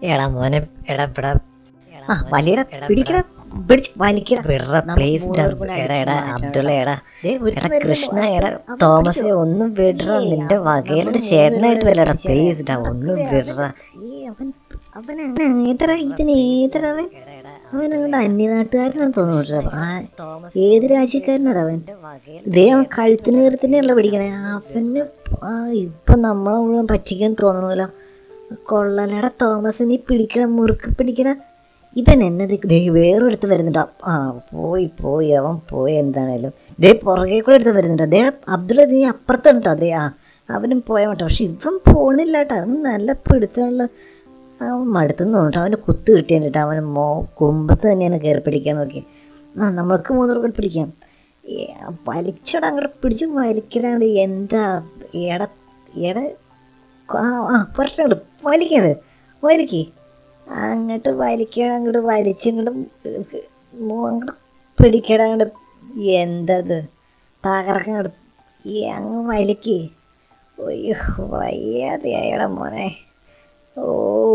എടാ മോനെ എടാ എടാ ആ വലിയട പിടിക്കട പിടിച്ച് വലിക്കട വിടറ പ്ലീസ് എടാ എടാ അബ്ദുള്ള എടാ എടാ കൃഷ്ണ എടാ തോമസ് ഒന്നും വിടറ നിന്റെ വകയിലൊരു ചേട്ടനായിട്ട് വല്ലടാ പ്ലീസ് ഡാ ഒന്നും വിടറ അവൻ അവൻ ഏതറ ഇവൻ ഏതറ അവൻ അവൻ അങ്ങോട്ട് അന്യനാട്ടുകാരനാന്ന് തോന്നുന്നു ആ ഏത് രാജ്യക്കാരനാണ് അവൻ ഇതേ അവൻ കഴുത്തിന് കീർത്തിനെയുള്ള പിടിക്കണേ അവന് ആ ഇപ്പൊ നമ്മളെ മുഴുവൻ പറ്റിക്കാൻ തോന്നണമല്ലോ കൊള്ളലട തോമസ് നീ പിടിക്കണം മുറുക്ക് പിടിക്കണ ഇവൻ എന്നത് ദേ വേറൊരുത്ത് വരുന്നുണ്ട് ആ പോയി പോയി അവൻ പോയി എന്താണേലും ദേ പുറകെ കൂടെ എടുത്ത് വരുന്നുണ്ട് ദേ അബ്ദുള്ള നീ അപ്പുറത്തുണ്ടോ അതെ ആ അവനും പോയാൽ മട്ടോ പക്ഷെ ഇവൻ പോണില്ല കേട്ടോ അവൻ നല്ല പിടുത്തമുള്ള അവൻ മടുത്തുനിന്ന് തോന്നിട്ട് അവന് കുത്ത് കിട്ടിയാണ് കേട്ടോ അവന് മോ കുമ്പത്ത് തന്നെയാണ് കയറി പിടിക്കാൻ നോക്കി ആ നമ്മൾക്ക് മൂന്നൂറ് പിടിക്കാം ഏ, വലിച്ചട അങ്ങോട്ട് പിടിച്ച് വലിക്കടാണ്ട് എന്താ എട എട ആ ആ പുറത്തോട്ട് വലിക്കണ് വലിക്ക് അങ്ങോട്ട് വലിക്കണം അങ്ങോട്ട് വലിച്ചിങ്ങോട്ട് അങ്ങോട്ട് പിടിക്കണം അങ്ങോട്ട് എന്തത് തകർക്കങ്ങോട്ട് ഈ അങ്ങ് വലിക്ക് ഒയ്യോ വയ്യാതെയായടാ മോനെ ഓ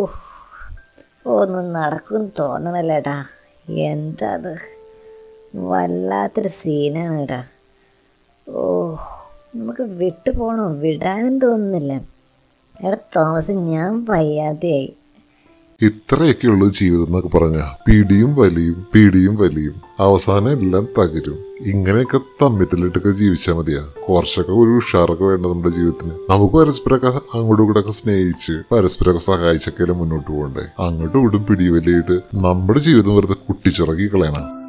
ഓ ഒന്നും നടക്കും തോന്നണല്ലേട്ടാ എന്താ അത് വല്ലാത്തൊരു സീനാണ് കേട്ടാ ഓ നമുക്ക് വിട്ടു പോണോ വിടാനും തോന്നുന്നില്ല എടാ തോമസ് ഞാൻ വയ്യാതെയായി ഇത്രയൊക്കെയുള്ളൂ ജീവിതം എന്നൊക്കെ പറഞ്ഞ പിടിയും വലിയും പിടിയും വലിയും അവസാനം എല്ലാം തകരും ഇങ്ങനെയൊക്കെ തമ്മിത്തലിട്ടൊക്കെ ജീവിച്ചാൽ മതിയാ കുറച്ചൊക്കെ ഒരു ഉഷാറൊക്കെ വേണ്ട നമ്മുടെ ജീവിതത്തിന് നമുക്ക് പരസ്പരമൊക്കെ അങ്ങോട്ടും ഇങ്ങോട്ടും ഒക്കെ സ്നേഹിച്ച് പരസ്പരമൊക്കെ സഹായിച്ചൊക്കെ മുന്നോട്ട് പോകണ്ടേ അങ്ങോട്ടും ഇങ്ങോട്ടും പിടി വലിയിട്ട് നമ്മുടെ ജീവിതം വെറുതെ കുട്ടിച്ചുറക്കി കളയണം